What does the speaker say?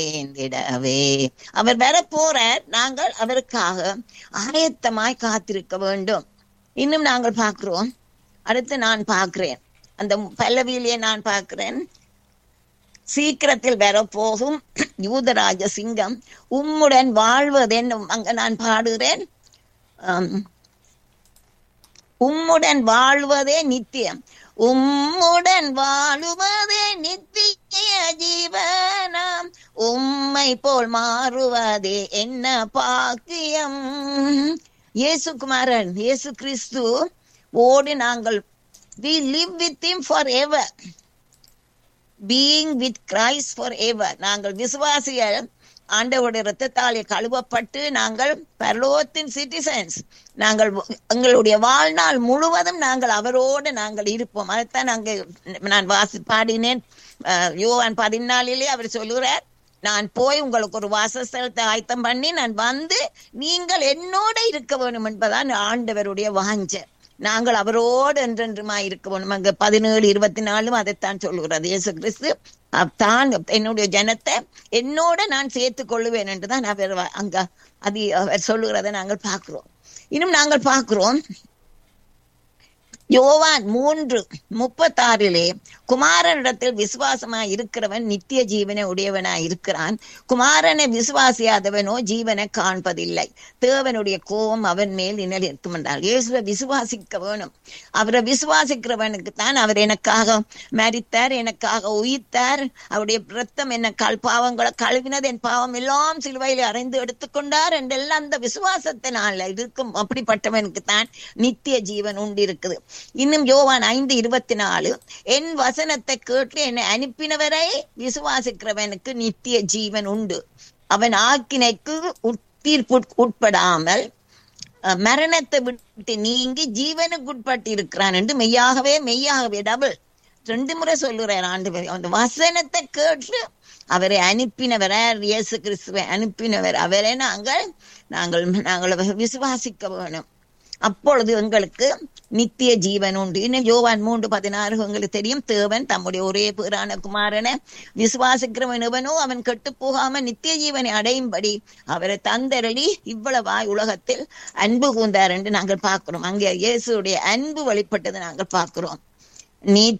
சேர்ந்திடவே அவர் வர போறார் நாங்கள் அவருக்காக ஆயத்தமாய் காத்திருக்க வேண்டும் இன்னும் நாங்கள் பார்க்கிறோம் அடுத்து நான் பார்க்கிறேன் அந்த பல்லவியிலே நான் பார்க்கிறேன் சீக்கிரத்தில் வரப்போகும் யூதராஜ சிங்கம் உம்முடன் வாழ்வதென்னும் அங்க நான் பாடுகிறேன் ஆம். உம்முடன் வாழ்வதே நித்தியம் உம்முடன் வாழுவதே நித்திய ஜீவனம் உம்மை போல் மாறுவதே என்ன பாக்கியம் இயேசு குமாரன் இயேசு கிறிஸ்து ஓடு நாங்கள் we live with him forever being with Christ forever நாங்கள் விசுவாசிகள் ஆண்டவருடைய இரத்தத்தாலே கழுவப்பட்டு நாங்கள் பரலோகத்தின் சிட்டிசன்ஸ் நாங்கள் எங்களுடைய வாழ்நாள் முழுவதும் நாங்கள் அவரோடு நாங்கள் இருப்போம் அதைத்தான் நாங்கள் நான் வாசி பாடினேன் அஹ், யோவான் பதினாலிலே அவர் சொல்லுகிறார் நான் போய் உங்களுக்கு ஒரு வாசஸ்தலத்தை ஆயத்தம் பண்ணி நான் வந்து நீங்கள் என்னோட இருக்க வேண்டும் என்பதான் ஆண்டவருடைய வாஞ்சை நாங்கள் அவரோடு என்றென்றுமாய் இருக்க வேண்டும் அங்க பதினேழு இருபத்தி நாலும் அதைத்தான் சொல்லுகிறது இயேசு கிறிஸ்து அஹ், தான் என்னுடைய ஜனத்தை என்னோட நான் சேர்த்துக் கொள்ளுவேன் என்றுதான் அவர் வ- அங்க அது அவர் சொல்லுகிறதை நாங்கள் பார்க்கிறோம் இன்னும் நாங்கள் பார்க்கிறோம் யோவான் மூன்று முப்பத்தாறிலே குமாரனிடத்தில் விசுவாசமாய் இருக்கிறவன் நித்திய ஜீவனை உடையவனாய் இருக்கிறான் குமாரனை விசுவாசியாதவனோ ஜீவனை காண்பதில்லை தேவனுடைய கோபம் அவன் மேல் நிலைநிறுத்தும் என்றால் இயேசுவை விசுவாசிக்க வேணும் அவரை விசுவாசிக்கிறவனுக்கு தான் அவர் எனக்காக மரித்தார் எனக்காக உயிர்த்தார் அவருடைய ரத்தம் என்ன கல் பாவங்களை கழுவினது என் பாவம் எல்லாம் சிலுவையில் அறைந்து எடுத்துக்கொண்டார் என்றெல்லாம் அந்த விசுவாசத்தினால இருக்கும் அப்படிப்பட்டவனுக்கு தான் நித்திய ஜீவன் உண்டு இருக்குது இன்னும் யோவான் ஐந்து இருபத்தி நாலு என் வசனத்தை கேட்டு என்னை அனுப்பினவரை விசுவாசிக்கிறவனுக்கு நித்திய ஜீவன் உண்டு அவன் ஆக்கினைக்கு உட்- தீர்ப்பு உட்படாமல் அஹ், மரணத்தை விட்டு நீங்கி ஜீவனுக்கு உட்பட்டு இருக்கிறான் என்று மெய்யாகவே மெய்யாகவே டபுள் ரெண்டு முறை சொல்லுறார் ஆண்டு அந்த வசனத்தை கேட்டு அவரை அனுப்பினவர் யார்? இயேசு கிறிஸ்துவை அனுப்பினவர் அவரை நாங்கள் நாங்கள் நாங்கள் விசுவாசிக்க வேணும் அப்பொழுது எங்களுக்கு நித்திய ஜீவன் உண்டு இன்னும் யோவான் மூன்று பதினாறு உங்களுக்கு தெரியும் தேவன் தம்முடைய ஒரே பேரான குமாரனை விசுவாசிக்கிறவன் எவனோ அவன் கெட்டு போகாம நித்திய ஜீவனை அடையும்படி அவரை தந்தரளி இவ்வளவாய் உலகத்தில் அன்பு கூந்தார் என்று நாங்கள் பார்க்கிறோம் அங்கே இயேசுடைய அன்பு வெளிப்பட்டதை நாங்கள் பார்க்கிறோம் நீ